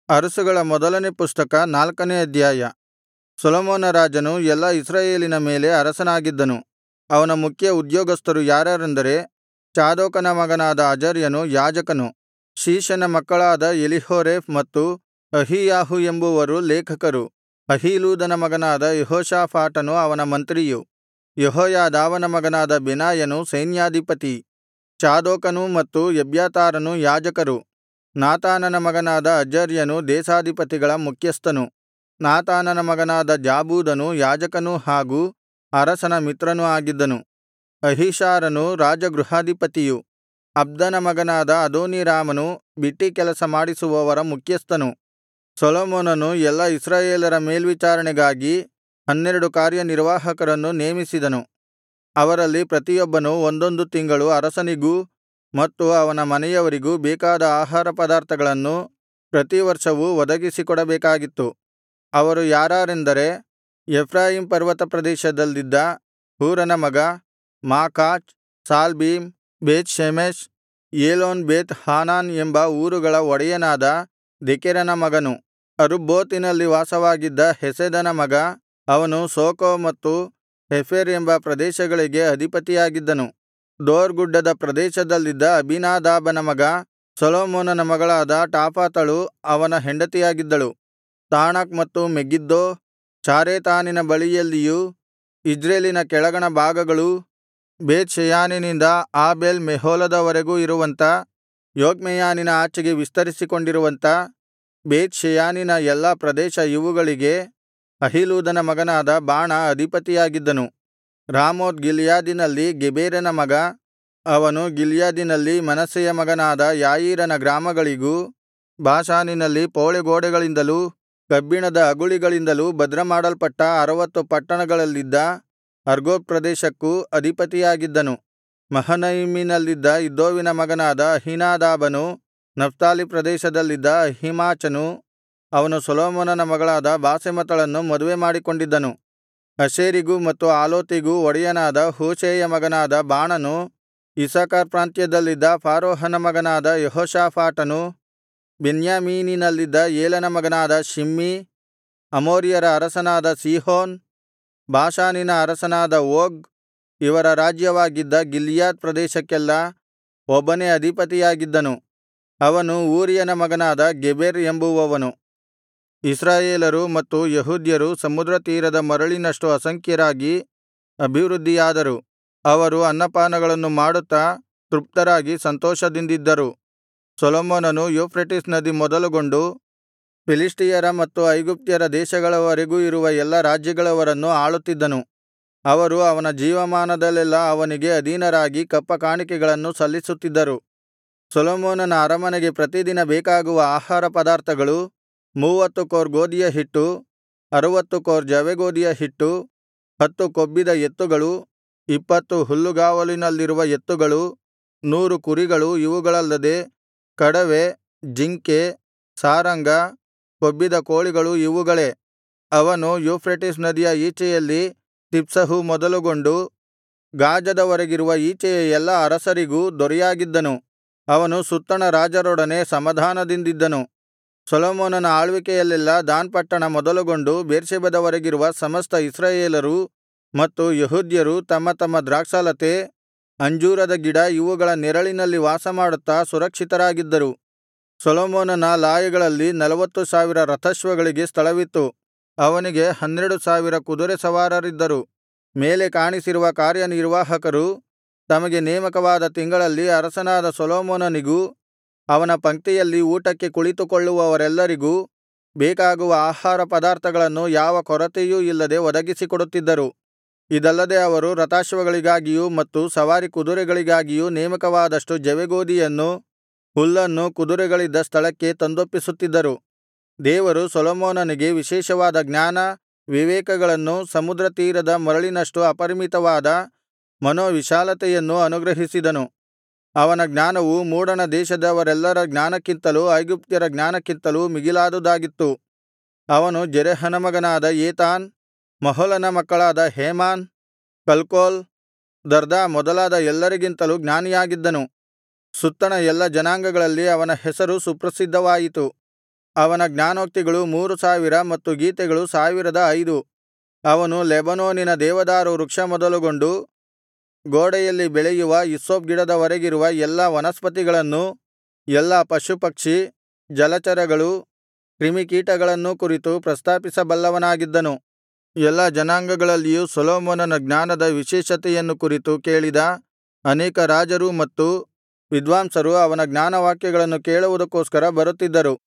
ಅರಸುಗಳ ಮೊದಲನೇ ಪುಸ್ತಕ ನಾಲ್ಕನೇ ಅಧ್ಯಾಯ ಸೊಲೊಮೋನ ರಾಜನು ಎಲ್ಲಾ ಇಸ್ರಾಯೇಲಿನ ಮೇಲೆ ಅರಸನಾಗಿದ್ದನು ಅವನ ಮುಖ್ಯ ಉದ್ಯೋಗಸ್ಥರು ಯಾರ್ಯಾರೆಂದರೆ ಚಾದೋಕನ ಮಗನಾದ ಅಜರ್ಯನು ಯಾಜಕನು ಶೀಷನ ಮಕ್ಕಳಾದ ಎಲೀಹೋರೇಫ್ ಮತ್ತು ಅಹೀಯಾಹು ಎಂಬುವರು ಲೇಖಕರು ಅಹೀಲೂದನ ಮಗನಾದ ಯೆಹೋಷಾಫಾಟನು ಅವನ ಮಂತ್ರಿಯು ಯೆಹೋಯಾದಾವನ ಮಗನಾದ ಬೆನಾಯನು ಸೈನ್ಯಾಧಿಪತಿ ಚಾದೋಕನೂ ಮತ್ತು ಎಬ್ಯಾತಾರನೂ ಯಾಜಕರು ನಾತಾನನ ಮಗನಾದ ಅಜರ್ಯನು ದೇಶಾಧಿಪತಿಗಳ ಮುಖ್ಯಸ್ಥನು ನಾತಾನನ ಮಗನಾದ ಜಾಬೂದನು ಯಾಜಕನೂ ಹಾಗೂ ಅರಸನ ಮಿತ್ರನೂ ಆಗಿದ್ದನು ಅಹೀಷಾರನು ರಾಜಗೃಹಾಧಿಪತಿಯು ಅಬ್ದನ ಮಗನಾದ ಅದೋನೀರಾಮನು ಬಿಟ್ಟೀ ಕೆಲಸ ಮಾಡಿಸುವವರ ಮುಖ್ಯಸ್ಥನು ಸೊಲೊಮೋನನು ಎಲ್ಲಾ ಇಸ್ರಾಯೇಲರ ಮೇಲ್ವಿಚಾರಣೆಗಾಗಿ ಹನ್ನೆರಡು ಕಾರ್ಯನಿರ್ವಾಹಕರನ್ನು ನೇಮಿಸಿದನು ಅವರಲ್ಲಿ ಪ್ರತಿಯೊಬ್ಬನು ಒಂದೊಂದು ತಿಂಗಳು ಅರಸನಿಗೂ ಮತ್ತು ಅವನ ಮನೆಯವರಿಗೂ ಬೇಕಾದ ಆಹಾರಪದಾರ್ಥಗಳನ್ನು ಪ್ರತಿವರ್ಷವೂ ಒದಗಿಸಿಕೊಡಬೇಕಾಗಿತ್ತು ಅವರು ಯಾರಾರೆಂದರೆ ಎಫ್ರಾಯೀಮ್ ಪರ್ವತ ಪ್ರದೇಶದಲ್ಲಿದ್ದ ಹೂರನ ಮಗ ಮಾಕಾಚ್ ಶಾಲ್ಬೀಮ್ ಬೇತ್ ಷೆಮೆಷ್ ಏಲೋನ್ ಬೇತ್ ಹಾನಾನ್ ಎಂಬ ಊರುಗಳ ಒಡೆಯನಾದ ದೆಕೆರನ ಮಗನು ಅರುಬ್ಬೋತಿನಲ್ಲಿ ವಾಸವಾಗಿದ್ದ ಹೆಸೆದನ ಮಗ ಅವನು ಸೋಕೋ ಮತ್ತು ಹೆಫೆರ್ ಎಂಬ ಪ್ರದೇಶಗಳಿಗೆ ಅಧಿಪತಿಯಾಗಿದ್ದನು ದೋರ್ ಗುಡ್ಡದ ಪ್ರದೇಶದಲ್ಲಿದ್ದ ಅಬೀನಾದಾಬನ ಮಗ ಸೊಲೊಮೋನನ ಮಗಳಾದ ಟಾಫತಳು ಅವನ ಹೆಂಡತಿಯಾಗಿದ್ದಳು ತಾಣಕ್ ಮತ್ತು ಮೆಗಿದ್ದೋ ಚಾರೆತಾನಿನ ಬಳಿಯಲ್ಲಿಯೂ ಇಜ್ರೇಲಿನ ಕೆಳಗಣ ಭಾಗಗಳೂ ಬೇತ್ ಷೆಯಾನಿನಿಂದ ಆಬೇಲ್ ಮೆಹೋಲದವರೆಗೂ ಇರುವಂಥ ಯೊಕ್ಮೆಯಾನಿನ ಆಚೆಗೆ ವಿಸ್ತರಿಸಿಕೊಂಡಿರುವಂಥ ಬೇತ್ ಷೆಯಾನಿನ ಎಲ್ಲಾ ಪ್ರದೇಶ ಇವುಗಳಿಗೆ ಅಹೀಲೂದನ ಮಗನಾದ ಬಾಣ ಅಧಿಪತಿಯಾಗಿದ್ದನು ರಾಮೋತ್ ಗಿಲ್ಯಾದಿನಲ್ಲಿ ಗೆಬೇರನ ಮಗ ಅವನು ಗಿಲ್ಯಾದಿನಲ್ಲಿ ಮನಸ್ಸೆಯ ಮಗನಾದ ಯಾಯೀರನ ಗ್ರಾಮಗಳಿಗೂ ಬಾಷಾನಿನಲ್ಲಿ ಪೌಳಿಗೋಡೆಗಳಿಂದಲೂ ಕಬ್ಬಿಣದ ಅಗುಳಿಗಳಿಂದಲೂ ಭದ್ರಮಾಡಲ್ಪಟ್ಟ ಅರವತ್ತು ಪಟ್ಟಣಗಳಲ್ಲಿದ್ದ ಅರ್ಗೋಬ್ ಪ್ರದೇಶಕ್ಕೂ ಅಧಿಪತಿಯಾಗಿದ್ದನು ಮಹನಯಿಮಿನಲ್ಲಿದ್ದ ಇದ್ದೋವಿನ ಮಗನಾದ ಅಹೀನಾದಾಬನು ನಫ್ತಾಲಿ ಪ್ರದೇಶದಲ್ಲಿದ್ದ ಅಹೀಮಾಚನು ಅವನು ಸೊಲೊಮೋನನ ಮಗಳಾದ ಬಾಸೆಮತಳನ್ನು ಮದುವೆ ಮಾಡಿಕೊಂಡಿದ್ದನು ಅಶೇರಿಗೂ ಮತ್ತು ಆಲೋತಿಗೂ ಒಡೆಯನಾದ ಹೂಷೈಯ ಮಗನಾದ ಬಾಣನು ಇಸ್ಸಾಕಾರ್ ಪ್ರಾಂತ್ಯದಲ್ಲಿದ್ದ ಫಾರೂಹನ ಮಗನಾದ ಯೆಹೋಷಾಫಾಟನು ಬೆನ್ಯಾಮೀನಿನಲ್ಲಿದ್ದ ಏಲನ ಮಗನಾದ ಶಿಮ್ಮೀ ಅಮೋರಿಯರ ಅರಸನಾದ ಸೀಹೋನ್ ಬಾಷಾನಿನ ಅರಸನಾದ ಓಗ್ ಇವರ ರಾಜ್ಯವಾಗಿದ್ದ ಗಿಲ್ಯಾದ್ ಪ್ರದೇಶಕ್ಕೆಲ್ಲಾ ಒಬ್ಬನೇ ಅಧಿಪತಿಯಾಗಿದ್ದನು ಅವನು ಊರಿಯನ ಮಗನಾದ ಗೆಬೆರ್ ಎಂಬುವವನು ಇಸ್ರಾಯೇಲರು ಮತ್ತು ಯೆಹೂದ್ಯರು ಸಮುದ್ರತೀರದ ಮರಳಿನಷ್ಟು ಅಸಂಖ್ಯರಾಗಿ ಅಭಿವೃದ್ಧಿಯಾದರು ಅವರು ಅನ್ನಪಾನಗಳನ್ನು ಮಾಡುತ್ತಾ ತೃಪ್ತರಾಗಿ ಸಂತೋಷದಿಂದಿದ್ದರು ಸೊಲೊಮೋನನು ಯೂಫ್ರೆಟಿಸ್ ನದಿ ಮೊದಲುಗೊಂಡು ಫಿಲಿಷ್ಟಿಯರ ಮತ್ತು ಐಗುಪ್ತ್ಯರ ದೇಶಗಳವರೆಗೂ ಇರುವ ಎಲ್ಲಾ ರಾಜ್ಯಗಳವರನ್ನು ಆಳುತ್ತಿದ್ದನು ಅವರು ಅವನ ಜೀವಮಾನದಲ್ಲೆಲ್ಲಾ ಅವನಿಗೆ ಅಧೀನರಾಗಿ ಕಪ್ಪ ಕಾಣಿಕೆಗಳನ್ನು ಸಲ್ಲಿಸುತ್ತಿದ್ದರು ಸೊಲೊಮೋನನ ಅರಮನೆಗೆ ಪ್ರತಿದಿನ ಬೇಕಾಗುವ ಆಹಾರ ಪದಾರ್ಥಗಳು ಮೂವತ್ತು ಕೋರ್ ಗೋದಿಯ ಹಿಟ್ಟು ಅರುವತ್ತು ಕೋರ್ ಜವೆಗೋದಿಯ ಹಿಟ್ಟು ಹತ್ತು ಕೊಬ್ಬಿದ ಎತ್ತುಗಳು ಇಪ್ಪತ್ತು ಹುಲ್ಲುಗಾವಲಿನಲ್ಲಿರುವ ಎತ್ತುಗಳು ನೂರು ಕುರಿಗಳು ಇವುಗಳಲ್ಲದೆ ಕಡವೆ ಜಿಂಕೆ ಸಾರಂಗ ಕೊಬ್ಬಿದ ಕೋಳಿಗಳು ಇವುಗಳೇ ಅವನು ಯೂಫ್ರೆಟಿಸ್ ನದಿಯ ಈಚೆಯಲ್ಲಿ ತಿಪ್ಸಹು ಮೊದಲುಗೊಂಡು ಗಾಜದವರೆಗಿರುವ ಈಚೆಯ ಎಲ್ಲಾ ಅರಸರಿಗೂ ದೊರೆಯಾಗಿದ್ದನು ಅವನು ಸುತ್ತಣ ರಾಜರೊಡನೆ ಸಮಾಧಾನದಿಂದಿದ್ದನು ಸೊಲೊಮೋನನ ಆಳ್ವಿಕೆಯಲ್ಲೆಲ್ಲಾ ದಾನ್ ಪಟ್ಟಣ ಮೊದಲುಗೊಂಡು ಬೇರ್ಷೆಬದವರೆಗಿರುವ ಸಮಸ್ತ ಇಸ್ರಾಯೇಲರೂ ಮತ್ತು ಯೆಹೂದ್ಯರು ತಮ್ಮ ತಮ್ಮ ದ್ರಾಕ್ಷಾಲತೆ ಅಂಜೂರದ ಗಿಡ ಇವುಗಳ ನೆರಳಿನಲ್ಲಿ ವಾಸಮಾಡುತ್ತಾ ಸುರಕ್ಷಿತರಾಗಿದ್ದರು ಸೊಲೊಮೋನನ ಲಾಯಗಳಲ್ಲಿ ನಲವತ್ತು ಸಾವಿರ ರಥಾಶ್ವಗಳಿಗೆ ಸ್ಥಳವಿತ್ತು ಅವನಿಗೆ ಹನ್ನೆರಡು ಸಾವಿರ ಕುದುರೆ ಸವಾರರಿದ್ದರು ಮೇಲೆ ಕಾಣಿಸಿರುವ ಕಾರ್ಯನಿರ್ವಾಹಕರು ತಮಗೆ ನೇಮಕವಾದ ತಿಂಗಳಲ್ಲಿ ಅರಸನಾದ ಸೊಲೊಮೋನನಿಗೂ ಅವನ ಪಂಕ್ತಿಯಲ್ಲಿ ಊಟಕ್ಕೆ ಕುಳಿತುಕೊಳ್ಳುವವರೆಲ್ಲರಿಗೂ ಬೇಕಾಗುವ ಆಹಾರ ಪದಾರ್ಥಗಳನ್ನು ಯಾವ ಕೊರತೆಯೂ ಇಲ್ಲದೆ ಒದಗಿಸಿಕೊಡುತ್ತಿದ್ದರು ಇದಲ್ಲದೆ ಅವರು ರಥಾಶ್ವಗಳಿಗಾಗಿಯೂ ಮತ್ತು ಸವಾರಿ ಕುದುರೆಗಳಿಗಾಗಿಯೂ ನೇಮಕವಾದಷ್ಟು ಜವೆಗೋದಿಯನ್ನು ಹುಲ್ಲನ್ನು ಕುದುರೆಗಳಿದ್ದ ಸ್ಥಳಕ್ಕೆ ತಂದೊಪ್ಪಿಸುತ್ತಿದ್ದರು ದೇವರು ಸೊಲೊಮೋನನಿಗೆ ವಿಶೇಷವಾದ ಜ್ಞಾನ ವಿವೇಕಗಳನ್ನು ಸಮುದ್ರ ತೀರದ ಮರಳಿನಷ್ಟು ಅಪರಿಮಿತವಾದ ಮನೋವಿಶಾಲತೆಯನ್ನೂ ಅನುಗ್ರಹಿಸಿದನು ಅವನ ಜ್ಞಾನವು ಮೂಡಣ ದೇಶದವರೆಲ್ಲರ ಜ್ಞಾನಕ್ಕಿಂತಲೂ ಐಗುಪ್ತ್ಯರ ಜ್ಞಾನಕ್ಕಿಂತಲೂ ಮಿಗಿಲಾದುದಾಗಿತ್ತು ಅವನು ಜೆರಹನ ಮಗನಾದ ಏತಾನ್ ಮಹೋಲನ ಮಕ್ಕಳಾದ ಹೇಮಾನ್ ಕಲ್ಕೋಲ್ ದರ್ದಾ ಮೊದಲಾದ ಎಲ್ಲರಿಗಿಂತಲೂ ಜ್ಞಾನಿಯಾಗಿದ್ದನು ಸುತ್ತಣ ಎಲ್ಲಾ ಜನಾಂಗಗಳಲ್ಲಿ ಅವನ ಹೆಸರು ಸುಪ್ರಸಿದ್ಧವಾಯಿತು ಅವನ ಜ್ಞಾನೋಕ್ತಿಗಳು ಮೂರು ಸಾವಿರ ಮತ್ತು ಗೀತೆಗಳು ಸಾವಿರದ ಐದು ಅವನು ಲೆಬನೋನಿನ ದೇವದಾರು ವೃಕ್ಷ ಮೊದಲುಗೊಂಡು ಗೋಡೆಯಲ್ಲಿ ಬೆಳೆಯುವ ಹಿಸ್ಸೋಪ್ ಗಿಡದವರೆಗಿರುವ ಎಲ್ಲಾ ವನಸ್ಪತಿಗಳನ್ನೂ ಎಲ್ಲಾ ಪಶುಪಕ್ಷಿ ಜಲಚರಗಳು ಕ್ರಿಮಿಕೀಟಗಳನ್ನೂ ಕುರಿತು ಪ್ರಸ್ತಾಪಿಸಬಲ್ಲವನಾಗಿದ್ದನು ಎಲ್ಲಾ ಜನಾಂಗಗಳಲ್ಲಿಯೂ ಸೊಲೊಮೋನನ ಜ್ಞಾನದ ವಿಶೇಷತೆಯನ್ನು ಕುರಿತು ಕೇಳಿದ ಅನೇಕ ರಾಜರೂ ಮತ್ತು ವಿದ್ವಾಂಸರು ಅವನ ಜ್ಞಾನವಾಕ್ಯಗಳನ್ನು ಕೇಳುವುದಕ್ಕೋಸ್ಕರ ಬರುತ್ತಿದ್ದರು